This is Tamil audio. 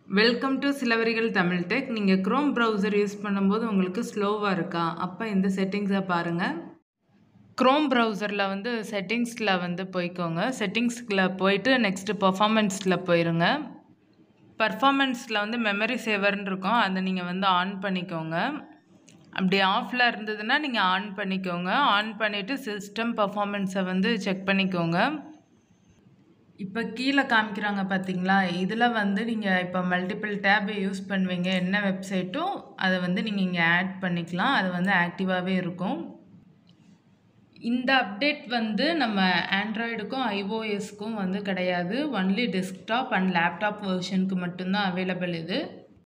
வெல்கம் டு சிலவரிகள் தமிழ் டெக் நீங்கள் க்ரோம் ப்ரௌசர் யூஸ் பண்ணும்போது உங்களுக்கு ஸ்லோவாக இருக்கா அப்போ இந்த செட்டிங்ஸை பாருங்கள் க்ரோம் ப்ரௌசரில் வந்து செட்டிங்ஸில் வந்து போய்க்கோங்க செட்டிங்ஸ்கில் போயிட்டு நெக்ஸ்ட்டு பர்ஃபார்மன்ஸில் போயிருங்க பர்ஃபார்மன்ஸில் வந்து மெமரி சேவர்னு இருக்கும் அதை நீங்கள் வந்து ஆன் பண்ணிக்கோங்க அப்படி ஆஃபில் இருந்ததுன்னா நீங்கள் ஆன் பண்ணிக்கோங்க ஆன் பண்ணிவிட்டு சிஸ்டம் பர்ஃபார்மன்ஸை வந்து செக் பண்ணிக்கோங்க இப்போ கீழே காமிக்கிறாங்க பார்த்தீங்களா இதில் வந்து நீங்கள் இப்போ மல்டிபிள் டேப் யூஸ் பண்ணுவீங்க என்ன வெப்சைட்டும் அதை வந்து நீங்கள் இங்கே ஆட் பண்ணிக்கலாம் அது வந்து ஆக்டிவாகவே இருக்கும் இந்த அப்டேட் வந்து நம்ம ஆண்ட்ராய்டுக்கும் ஐஓஎஸ்க்கும் வந்து கிடையாது ஒன்லி டெஸ்க்டாப் அண்ட் லேப்டாப் வெர்ஷனுக்கு மட்டும்தான் அவைலபிள் இது